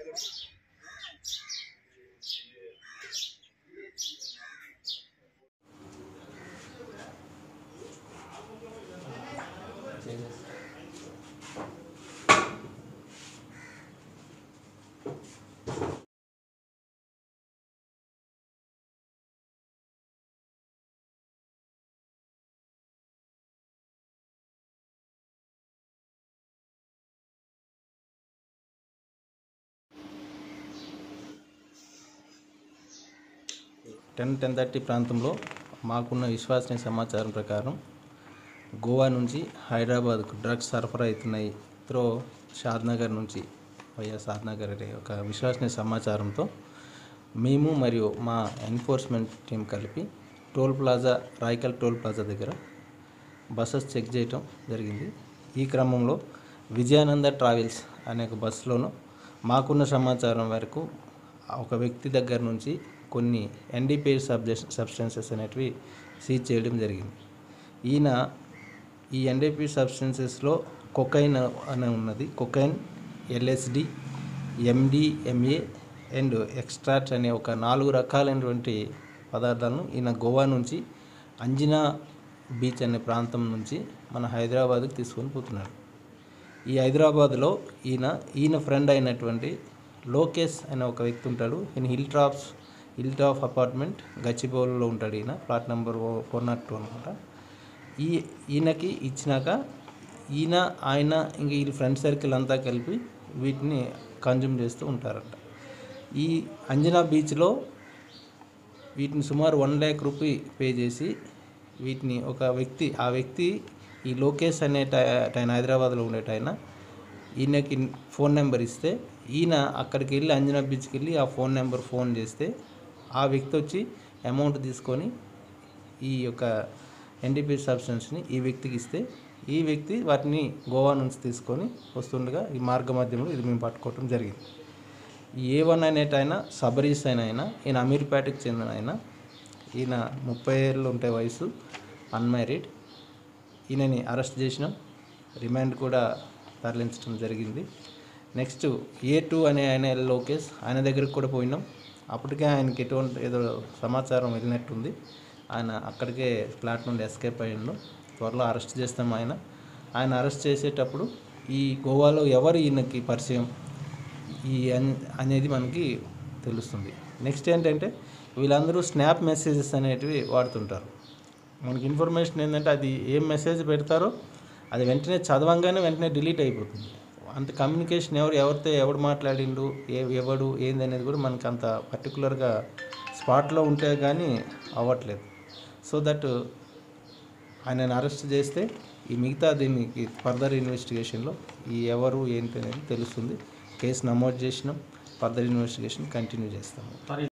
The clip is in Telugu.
టెన్ టెన్ థర్టీ ప్రాంతంలో మాకున్న విశ్వసనీయ సమాచారం ప్రకారం గోవా నుంచి హైదరాబాద్కు డ్రగ్స్ సరఫరా అవుతున్నాయి త్రో షాద్నగర్ నుంచి వయ్యా షాద్నగర్ అనే ఒక విశ్వసనీయ సమాచారంతో మేము మరియు మా ఎన్ఫోర్స్మెంట్ టీం కలిపి toll plaza Rayakal toll plaza దగ్గర బస్సెస్ చెక్ చేయటం జరిగింది ఈ క్రమంలో విజయానంద ట్రావెల్స్ అనే ఒక బస్సులోను మాకున్న సమాచారం వరకు ఒక వ్యక్తి దగ్గర నుంచి కొన్ని ఎన్డీపీఎస్ సబ్జెస్ సబ్స్టెన్సెస్ అనేటివి సీజ్ చేయడం జరిగింది ఈయన ఈ ఎన్డీపీ సబ్స్టెన్సెస్లో కొకైన్ అనే ఉన్నది cocaine LSD MDMA and extract అనే ఒక నాలుగు రకాలైనటువంటి పదార్థాలను ఈయన గోవా నుంచి అంజనా బీచ్ అనే ప్రాంతం నుంచి మన హైదరాబాద్కి తీసుకొని పోతున్నాడు ఈ హైదరాబాద్లో ఈయన ఈయన ఫ్రెండ్ అయినటువంటి లోకేష్ అనే ఒక వ్యక్తి ఉంటాడు ఈయన hill tops hill top apartment గచ్చిబౌలిలో ఉంటాడు ఈయన plot number four not two అనమాట ఈ ఈయనకి ఇచ్చినాక ఈయన ఆయన ఇంక ఈ ఫ్రెండ్ సర్కిల్ అంతా కలిపి వీటిని కన్జ్యూమ్ చేస్తూ ఉంటారంట ఈ అంజనా బీచ్లో వీటిని సుమారు వన్ ల్యాక్ రూపీ పే చేసి వీటిని ఒక వ్యక్తి ఆ వ్యక్తి ఈ లోకేష్ అనే ఆయన హైదరాబాద్లో ఉండేట ఆయన ఈయనకి ఫోన్ నెంబర్ ఇస్తే ఈయన అక్కడికి వెళ్ళి అంజనా బీచ్కి వెళ్ళి ఆ ఫోన్ నెంబర్ ఫోన్ చేస్తే ఆ వ్యక్తి వచ్చి అమౌంట్ తీసుకొని ఈ యొక్క ఎన్డీపీ సబ్స్టెన్స్ని ఈ వ్యక్తికి ఇస్తే ఈ వ్యక్తి వాటిని గోవా నుంచి తీసుకొని వస్తుండగా ఈ మార్గ మధ్యంలో ఇది మేము పట్టుకోవటం జరిగింది ఏ వన్ అనేట ఆయన సబరీస్ అయిన ఆయన ఈయన అమీర్పేటకి చెందిన ఆయన ఈయన ముప్పై ఏళ్ళు ఉంటే వయసు అన్మ్యారీడ్ ఈయనని అరెస్ట్ చేసినాం రిమాండ్ కూడా తరలించడం జరిగింది నెక్స్ట్ ఏ టూ అనే ఆయన ఎల్ లోకేష్ ఆయన దగ్గరికి కూడా పోయినాం అప్పటికే ఆయనకి ఎటువంటి ఏదో సమాచారం వెళ్ళినట్టుంది ఆయన అక్కడికే ఫ్లాట్ నుండి ఎస్కేప్ అయ్యిండు త్వరలో అరెస్ట్ చేస్తాం ఆయన ఆయన అరెస్ట్ చేసేటప్పుడు ఈ గోవాలో ఎవరు ఈయనకి పరిచయం ఈ అన్- అనేది మనకి తెలుస్తుంది నెక్స్ట్ ఏంటంటే వీళ్ళందరూ స్నాప్ మెసేజెస్ అనేటివి వాడుతుంటారు మనకి ఇన్ఫర్మేషన్ ఏంటంటే అది ఏం మెసేజ్ పెడతారో అది వెంటనే చదవంగానే వెంటనే డిలీట్ అయిపోతుంది అంత కమ్యూనికేషన్ ఎవరు ఎవరితో ఎవడు మాట్లాడిండు ఏ ఎవడు ఏంది అనేది కూడా మనకి అంత పర్టికులర్గా స్పాట్లో ఉంటే కానీ అవ్వట్లేదు సో దట్ ఆయనను అరెస్ట్ చేస్తే ఈ మిగతా దీనికి ఫర్దర్ ఇన్వెస్టిగేషన్లో ఈ ఎవరు ఏంటి అనేది తెలుస్తుంది కేసు నమోదు చేసినాం ఫర్దర్ ఇన్వెస్టిగేషన్ కంటిన్యూ చేస్తాము